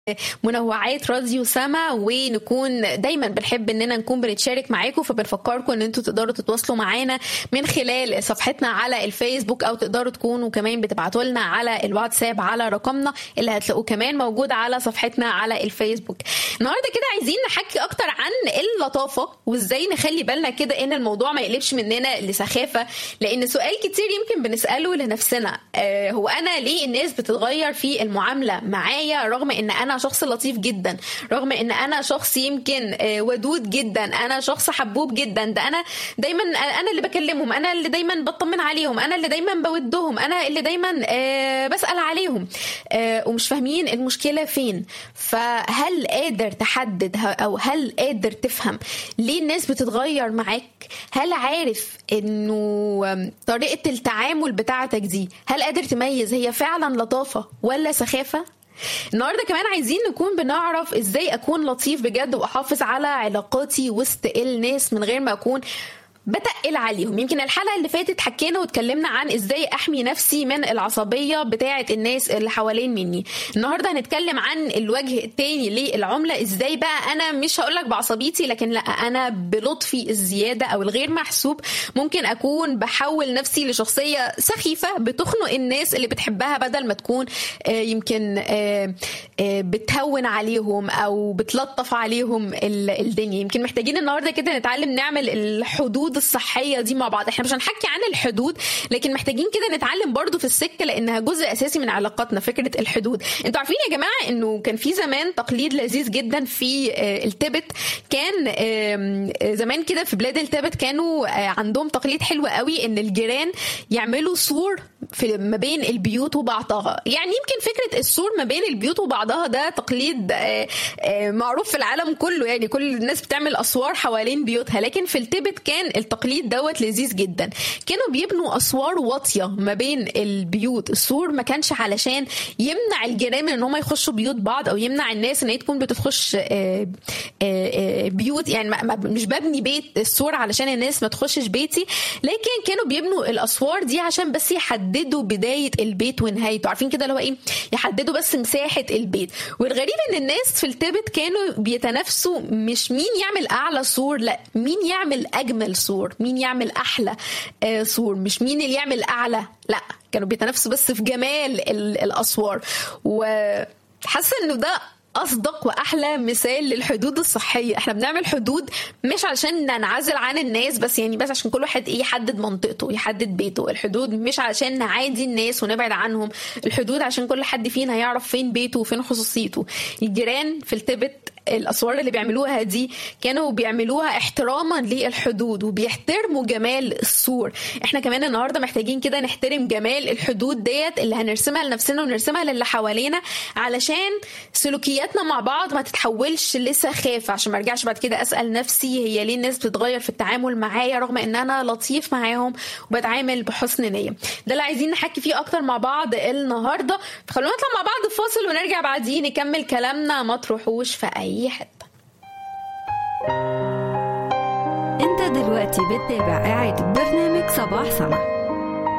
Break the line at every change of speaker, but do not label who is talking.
منوعات راديو سما ونكون دايما بنحب اننا نكون بنتشارك معاكم فبنفكركم ان انتوا تقدروا تتواصلوا معانا من خلال صفحتنا على الفيسبوك او تقدروا تكونوا كمان بتبعتوا لنا على الواتساب على رقمنا اللي هتلاقوه كمان موجود على صفحتنا على الفيسبوك النهارده كده عايزين نحكي اكتر عن اللطافه وازاي نخلي بالنا كده ان الموضوع ما يقلبش مننا لسخافه لان سؤال كتير يمكن بنساله لنفسنا آه هو انا ليه الناس بتتغير في المعامله معايا رغم ان انا شخص لطيف جدا رغم ان انا شخص يمكن ودود جدا انا شخص حبوب جدا ده انا دايما انا اللي بكلمهم انا اللي دايما بطمن عليهم انا اللي دايما بودهم انا اللي دايما بسال عليهم ومش فاهمين المشكله فين فهل قادر تحدد او هل قادر تفهم ليه الناس بتتغير معاك هل عارف انه طريقه التعامل بتاعتك دي هل قادر تميز هي فعلا لطافه ولا سخافه النهارده كمان عايزين نكون بنعرف ازاي اكون لطيف بجد واحافظ على علاقاتي وسط الناس من غير ما اكون بتقل عليهم يمكن الحلقه اللي فاتت حكينا واتكلمنا عن ازاي احمي نفسي من العصبيه بتاعه الناس اللي حوالين مني النهارده هنتكلم عن الوجه التاني للعمله ازاي بقى انا مش هقولك بعصبيتي لكن لا انا بلطفي الزياده او الغير محسوب ممكن اكون بحول نفسي لشخصيه سخيفه بتخنق الناس اللي بتحبها بدل ما تكون يمكن بتهون عليهم او بتلطف عليهم الدنيا يمكن محتاجين النهارده كده نتعلم نعمل الحدود الحدود الصحيه دي مع بعض احنا مش هنحكي عن الحدود لكن محتاجين كده نتعلم برضو في السكه لانها جزء اساسي من علاقاتنا فكره الحدود انتوا عارفين يا جماعه انه كان في زمان تقليد لذيذ جدا في التبت كان زمان كده في بلاد التبت كانوا عندهم تقليد حلو قوي ان الجيران يعملوا سور في ما بين البيوت وبعضها يعني يمكن فكره السور ما بين البيوت وبعضها ده تقليد معروف في العالم كله يعني كل الناس بتعمل اسوار حوالين بيوتها لكن في التبت كان التقليد دوت لذيذ جدا كانوا بيبنوا اسوار واطيه ما بين البيوت السور ما كانش علشان يمنع الجيران من ان هم يخشوا بيوت بعض او يمنع الناس ان هي تكون بتخش بيوت يعني مش ببني بيت السور علشان الناس ما تخشش بيتي لكن كانوا بيبنوا الاسوار دي عشان بس يحددوا بدايه البيت ونهايته عارفين كده اللي هو ايه يحددوا بس مساحه البيت والغريب ان الناس في التبت كانوا بيتنافسوا مش مين يعمل اعلى سور لا مين يعمل اجمل سور مين يعمل احلى سور مش مين اللي يعمل اعلى لا كانوا بيتنافسوا بس في جمال الاسوار وحاسه انه ده اصدق واحلى مثال للحدود الصحيه احنا بنعمل حدود مش علشان ننعزل عن الناس بس يعني بس عشان كل واحد ايه يحدد منطقته يحدد بيته الحدود مش علشان نعادي الناس ونبعد عنهم الحدود عشان كل حد فينا يعرف فين بيته وفين خصوصيته الجيران في التبت الاسوار اللي بيعملوها دي كانوا بيعملوها احتراما للحدود وبيحترموا جمال السور احنا كمان النهارده محتاجين كده نحترم جمال الحدود ديت اللي هنرسمها لنفسنا ونرسمها للي حوالينا علشان سلوكياتنا مع بعض ما تتحولش لسخافه عشان ما ارجعش بعد كده اسال نفسي هي ليه الناس بتتغير في التعامل معايا رغم ان انا لطيف معاهم وبتعامل بحسن نيه ده اللي عايزين نحكي فيه اكتر مع بعض النهارده فخلونا نطلع مع بعض فاصل ونرجع بعدين نكمل كلامنا ما تروحوش في اي اي حته
انت دلوقتي بتتابع اعادة برنامج صباح سما